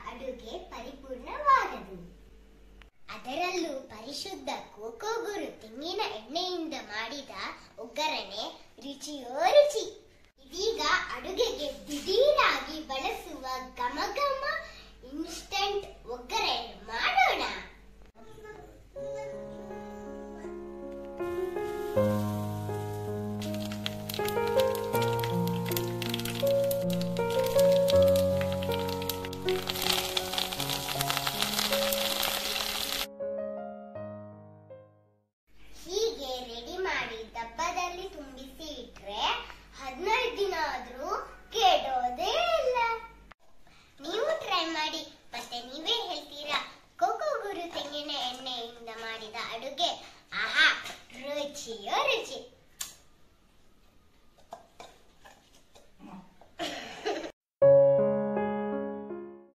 ಅಡುಗೆ ಪರಿಪೂರ್ಣವಾಗದು ಅದರಲ್ಲೂ ಪರಿಶುದ್ಧ ಕೋಕೋಗುರು ತೆಂಗಿನ ಎಣ್ಣೆಯಿಂದ ಮಾಡಿದ ಒಗ್ಗರಣೆ ರುಚಿಯೋ ರುಚಿ ಇದೀಗ ಅಡುಗೆಗೆ ದಿಢೀರಾಗಿ ಬಳಸುವ ಘಮ ಘಮ